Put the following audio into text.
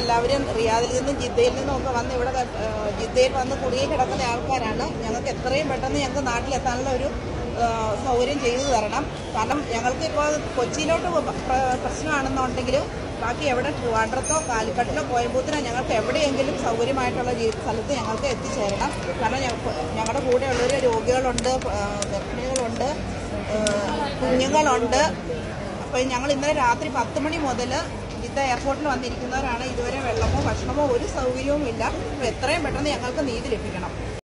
എല്ലാവരും റിയാദിൽ നിന്നും ജിദ്ദയിൽ നിന്നും ഒക്കെ വന്ന് ഇവിടെ ആ, ജിദ്ദയിൽ വന്ന് കുടുങ്ങി കിടക്കുന്ന ആൾക്കാരാണ് ഞങ്ങൾക്ക് എത്രയും പെട്ടെന്ന് ഞങ്ങൾക്ക് നാട്ടിലെത്താനുള്ള ഒരു ആ, സൗകര്യം ചെയ്തു തരണം കാരണം ഞങ്ങൾക്ക് ഇപ്പോൾ കൊച്ചിയിലോട്ട് പ- പ്ര- പ്രശ്നമാണെന്നുണ്ടെങ്കിലും ബാക്കി എവിടെ ട്രിവാൻഡ്രത്തോ കാലിക്കട്ടിലോ കോയമ്പത്തൂരോ ഞങ്ങൾക്ക് എവിടെയെങ്കിലും സൗകര്യമായിട്ടുള്ള ജീ- സ്ഥലത്ത് ഞങ്ങൾക്ക് എത്തിച്ചേരണം കാരണം ഞ- ഞങ്ങളുടെ കൂടെയുള്ളവർ രോഗികളുണ്ട് ആ, ഗർഭിണികളുണ്ട് ആ, കുഞ്ഞുങ്ങളുണ്ട് അപ്പോൾ ഞങ്ങൾ ഇന്നലെ രാത്രി പത്ത് മണി മുതൽ ജിദ്ദ എയർപോർട്ടിൽ വന്നിരിക്കുന്നവരാണ് ഇതുവരെ വെള്ളമോ ഭക്ഷണമോ ഒരു സൗകര്യവും ഇല്ല അപ്പോൾ എത്രയും പെട്ടെന്ന് ഞങ്ങൾക്ക് നീതി ലഭിക്കണം